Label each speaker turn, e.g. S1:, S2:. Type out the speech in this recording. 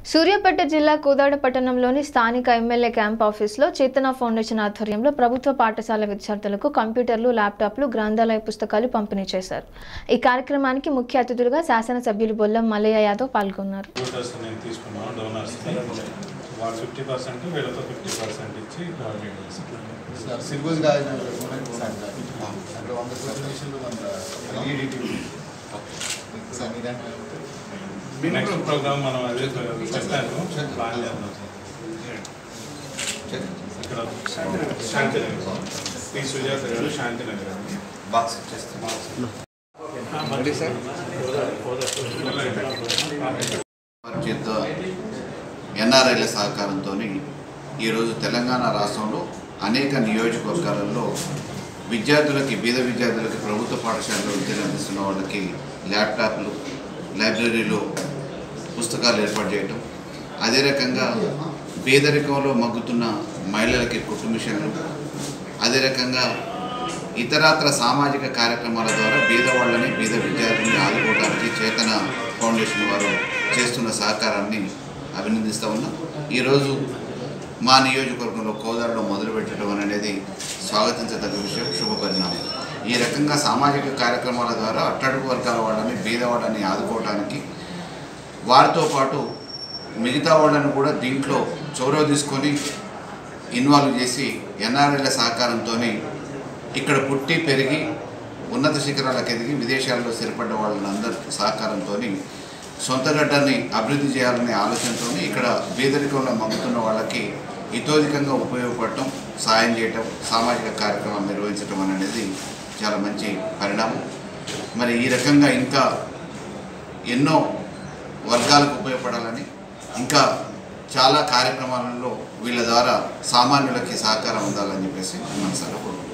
S1: సూర్యాపేట జిల్లా కోదాడ పట్టణంలోని స్థానిక ఎమ్మెల్యే క్యాంప్ ఆఫీస్లో చేతన ఫౌండేషన్ ఆధ్వర్యంలో ప్రభుత్వ పాఠశాల విద్యార్థులకు కంప్యూటర్లు ల్యాప్టాప్లు గ్రంథాలయ పుస్తకాలు పంపిణీ చేశారు ఈ కార్యక్రమానికి ముఖ్య అతిథులుగా శాసనసభ్యులు బొల్లం మల్లయ్య యాదవ్ పాల్గొన్నారు
S2: కంప్యూటర్స్ నేను తీసుకున్నాను డోనర్స్ వాళ్ళు ఫిఫ్టీ పర్సెంట్ వీళ్ళతో ఫిఫ్టీ పర్సెంట్ ఇచ్చి కోఆర్డినేట్ చేస్తాను
S3: సార్ సిలబస్ కాదు అంటే వంద సబ్మిషన్లు వంద ఎల్ఈడి సార్ మీరే
S2: నెక్స్ట్ ప్రోగ్రామ్ మనం అదే చెప్పాను ప్లాన్ చేద్దాం సార్ ఇక్కడ శాంతినగర్ పి సుజాత గారు శాంతినగర్
S3: బాక్స్ చేస్తాం
S4: చేత ఎన్ఆర్ఐల సహకారంతో ఈరోజు తెలంగాణ రాష్ట్రంలో అనేక నియోజకవర్గాలలో విద్యార్థులకి బీద విద్యార్థులకి ప్రభుత్వ పాఠశాలలో విద్యను అందిస్తున్న వాళ్ళకి ల్యాప్టాప్లు లైబ్రరీలో పుస్తకాలు ఏర్పాటు చేయటం అదే రకంగా పేదరికంలో మగ్గుతున్న మహిళలకి కుట్టు మిషన్లు అదే రకంగా ఇతరత్ర సామాజిక కార్యక్రమాల ద్వారా బీద వాళ్ళని బీద విద్యార్థుల్ని ఆదుకోవడానికి చేతన ఫౌండేషన్ వారు చేస్తున్న సహకారాన్ని అభినందిస్తూ ఉన్నాం ఈరోజు మా నియోజకవర్గంలో కోదాడలో మొదలుపెట్టడం అనేది స్వాగతించదగ్గ విషయం శుభపరిణామం ఈ రకంగా సామాజిక కార్యక్రమాల ద్వారా అట్టడుగు వర్గాల వాళ్ళని బీద వాళ్ళని ఆదుకోవడానికి వారితో పాటు మిగతా వాళ్ళని కూడా దీంట్లో చొరవ తీసుకొని ఇన్వాల్వ్ చేసి ఎన్ఆర్ఐల సహకారంతో ఇక్కడ పుట్టి పెరిగి ఉన్నత శిఖరాలకు ఎదిగి విదేశాల్లో స్థిరపడ్డ వాళ్ళందరి సహకారంతో సొంత గడ్డని అభివృద్ధి చేయాలనే ఆలోచనతో ఇక్కడ పేదరికంలో మగ్గుతున్న వాళ్ళకి ఇతోధికంగా ఉపయోగపడటం సాయం చేయటం సామాజిక కార్యక్రమాలు నిర్వహించడం అనేది చాలా మంచి పరిణామం మరి ఈ రకంగా ఇంకా ఎన్నో వర్గాలకు ఉపయోగపడాలని ఇంకా చాలా కార్యక్రమాలలో వీళ్ళ ద్వారా సామాన్యులకి సహకారం ఉండాలని చెప్పేసి మనసారా కోరుకుంటున్నాను